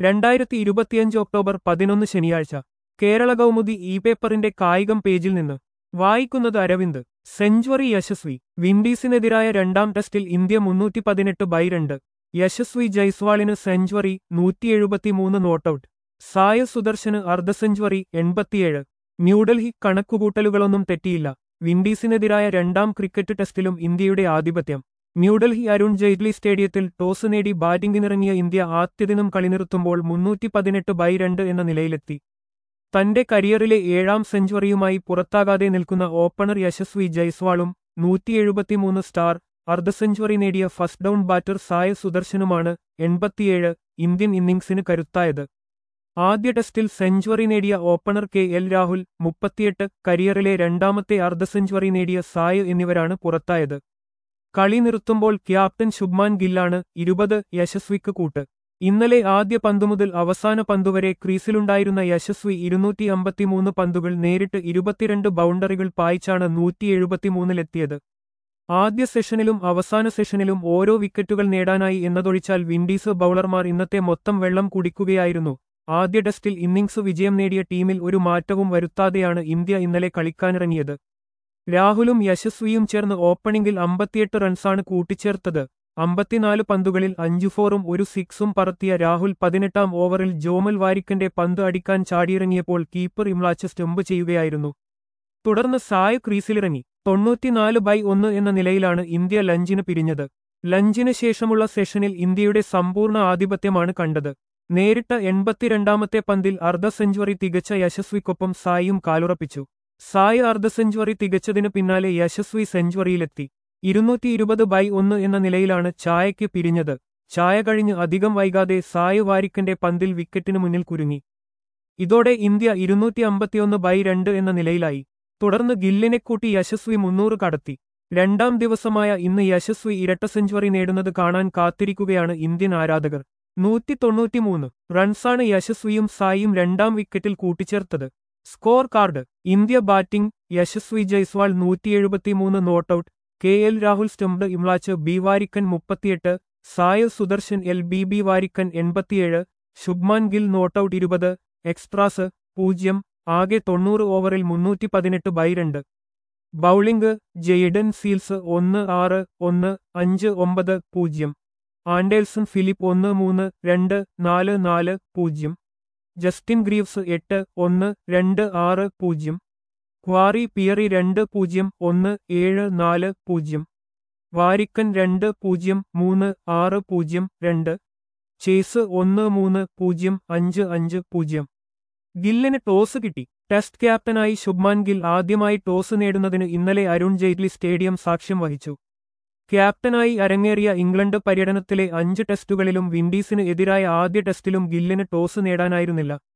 രണ്ടായിരത്തി ഇരുപത്തിയഞ്ച് ഒക്ടോബർ പതിനൊന്ന് ശനിയാഴ്ച കേരള കൗമുദി ഇ പേപ്പറിന്റെ കായികം പേജിൽ നിന്ന് വായിക്കുന്നത് അരവിന്ദ് സെഞ്ചുറി യശസ്വി വിൻഡീസിനെതിരായ രണ്ടാം ടെസ്റ്റിൽ ഇന്ത്യ മുന്നൂറ്റി പതിനെട്ട് ബൈ രണ്ട് യശസ്വി ജയ്സ്വാളിന് സെഞ്ചുറി നൂറ്റി എഴുപത്തിമൂന്ന് നോട്ടൌട്ട് സായ സുദർശന് അർദ്ധ സെഞ്ചുറി എൺപത്തിയേഴ് ന്യൂഡൽഹി കണക്കുകൂട്ടലുകളൊന്നും തെറ്റിയില്ല വിൻഡീസിനെതിരായ രണ്ടാം ക്രിക്കറ്റ് ടെസ്റ്റിലും ഇന്ത്യയുടെ ആധിപത്യം ന്യൂഡൽഹി അരുൺ ജെയ്റ്റ്ലി സ്റ്റേഡിയത്തിൽ ടോസ് നേടി ബാറ്റിംഗിനിറങ്ങിയ ഇന്ത്യ ആദ്യദിനം കളി നിർത്തുമ്പോൾ മുന്നൂറ്റി പതിനെട്ട് ബൈ രണ്ട് എന്ന നിലയിലെത്തി തന്റെ കരിയറിലെ ഏഴാം സെഞ്ചുറിയുമായി പുറത്താകാതെ നിൽക്കുന്ന ഓപ്പണർ യശസ്വി ജയ്സ്വാളും നൂറ്റി എഴുപത്തിമൂന്ന് സ്റ്റാർ അർദ്ധ സെഞ്ചുറി നേടിയ ഫസ്റ്റ് ഡൗൺ ബാറ്റർ സായ സുദർശനുമാണ് എൺപത്തിയേഴ് ഇന്ത്യൻ ഇന്നിംഗ്സിന് കരുത്തായത് ആദ്യ ടെസ്റ്റിൽ സെഞ്ചുറി നേടിയ ഓപ്പണർ കെ എൽ രാഹുൽ മുപ്പത്തിയെട്ട് കരിയറിലെ രണ്ടാമത്തെ അർദ്ധ സെഞ്ചുറി നേടിയ സായ് എന്നിവരാണ് പുറത്തായത് കളി നിർത്തുമ്പോൾ ക്യാപ്റ്റൻ ശുഭ്മാൻ ഗില്ലാണ് ഇരുപത് യശസ്വിക്ക് കൂട്ട് ഇന്നലെ ആദ്യ പന്തുമുതൽ അവസാന പന്തുവരെ ക്രീസിലുണ്ടായിരുന്ന യശസ്വി ഇരുന്നൂറ്റി അമ്പത്തിമൂന്ന് പന്തുകൾ നേരിട്ട് ഇരുപത്തിരണ്ട് ബൗണ്ടറികൾ പായിച്ചാണ് നൂറ്റി എഴുപത്തിമൂന്നിലെത്തിയത് ആദ്യ സെഷനിലും അവസാന സെഷനിലും ഓരോ വിക്കറ്റുകൾ നേടാനായി എന്നതൊഴിച്ചാൽ വിൻഡീസ് ബൌളർമാർ ഇന്നത്തെ മൊത്തം വെള്ളം കുടിക്കുകയായിരുന്നു ആദ്യ ടെസ്റ്റിൽ ഇന്നിംഗ്സ് വിജയം നേടിയ ടീമിൽ ഒരു മാറ്റവും വരുത്താതെയാണ് ഇന്ത്യ ഇന്നലെ കളിക്കാനിറങ്ങിയത് രാഹുലും യശസ്വിയും ചേർന്ന് ഓപ്പണിംഗിൽ അമ്പത്തിയെട്ട് റൺസാണ് കൂട്ടിച്ചേർത്തത് അമ്പത്തിനാല് പന്തുകളിൽ അഞ്ചു ഫോറും ഒരു സിക്സും പറത്തിയ രാഹുൽ പതിനെട്ടാം ഓവറിൽ ജോമൽ വാരിക്കന്റെ പന്ത് അടിക്കാൻ ചാടിയിറങ്ങിയപ്പോൾ കീപ്പർ ഇംലാച്ച് സ്റ്റംപ് ചെയ്യുകയായിരുന്നു തുടർന്ന് സായ് ക്രീസിലിറങ്ങി തൊണ്ണൂറ്റിനാല് ബൈ ഒന്ന് എന്ന നിലയിലാണ് ഇന്ത്യ ലഞ്ചിന് പിരിഞ്ഞത് ലഞ്ചിന് ശേഷമുള്ള സെഷനിൽ ഇന്ത്യയുടെ സമ്പൂർണ്ണ ആധിപത്യമാണ് കണ്ടത് നേരിട്ട എൺപത്തിരണ്ടാമത്തെ പന്തിൽ അർദ്ധ സെഞ്ചുറി തികച്ച യശസ്വിക്കൊപ്പം സായും കാലുറപ്പിച്ചു സായ് അർദ്ധ സെഞ്ചുറി തികച്ചതിനു പിന്നാലെ യശസ്വി സെഞ്ചുറിയിലെത്തി ഇരുന്നൂറ്റി ഇരുപത് ബൈ ഒന്ന് എന്ന നിലയിലാണ് ചായയ്ക്ക് പിരിഞ്ഞത് ചായ കഴിഞ്ഞ് അധികം വൈകാതെ സായ് വാരിക്കന്റെ പന്തിൽ വിക്കറ്റിനു മുന്നിൽ കുരുങ്ങി ഇതോടെ ഇന്ത്യ ഇരുന്നൂറ്റി അമ്പത്തിയൊന്ന് ബൈ രണ്ട് എന്ന നിലയിലായി തുടർന്ന് ഗില്ലിനെ കൂട്ടി യശസ്വി മുന്നൂറ് കടത്തി രണ്ടാം ദിവസമായ ഇന്ന് യശസ്വി ഇരട്ട സെഞ്ചുറി നേടുന്നത് കാണാൻ കാത്തിരിക്കുകയാണ് ഇന്ത്യൻ ആരാധകർ നൂറ്റി തൊണ്ണൂറ്റിമൂന്ന് റൺസാണ് യശസ്വിയും സായിയും രണ്ടാം വിക്കറ്റിൽ കൂട്ടിച്ചേർത്തത് score card India batting Yashasvi Jaiswal നൂറ്റി എഴുപത്തിമൂന്ന് not out K L Rahul stump Imlach B Warrican മുപ്പത്തിയെട്ട് Sai Sudharsan L B B Warrican എൺപത്തിയേഴ് ശുഭ്മാൻ ഗിൽ നോട്ടൌട്ട് ഇരുപത് എക്സ്ട്രാസ് പൂജ്യം ആകെ തൊണ്ണൂറ് ഓവറിൽ മുന്നൂറ്റി പതിനെട്ട് ബൈ രണ്ട് ബൌളിംഗ് ജെയ്ഡൻ സീൽസ് ഒന്ന് ആറ് ഒന്ന് അഞ്ച് ഒമ്പത് പൂജ്യം ആൻഡേൽസൺ ഫിലിപ്പ് ഒന്ന് മൂന്ന് രണ്ട് നാല് നാല് പൂജ്യം ജസ്റ്റിൻ ഗ്രീവ്സ് എട്ട് ഒന്ന് രണ്ട് ആറ് പൂജ്യം ക്വാറി പിയറി രണ്ട് പൂജ്യം ഒന്ന് ഏഴ് നാല് പൂജ്യം വാരിക്കൻ രണ്ട് പൂജ്യം മൂന്ന് ആറ് പൂജ്യം രണ്ട് ചേസ് ഒന്ന് മൂന്ന് പൂജ്യം അഞ്ച് അഞ്ച് പൂജ്യം ഗില്ലിന് ടോസ് കിട്ടി ടെസ്റ്റ് ക്യാപ്റ്റനായി ശുഭ്മാൻ ഗിൽ ആദ്യമായി ടോസ് നേടുന്നതിന് ഇന്നലെ അരുൺ ജെയ്റ്റ്ലി സ്റ്റേഡിയം സാക്ഷ്യം വഹിച്ചു ക്യാപ്റ്റനായി അരങ്ങേറിയ ഇംഗ്ലണ്ട് പര്യടനത്തിലെ അഞ്ച് ടെസ്റ്റുകളിലും വിൻഡീസിന് എതിരായ ആദ്യ ടെസ്റ്റിലും ഗില്ലിന് ടോസ് നേടാനായിരുന്നില്ല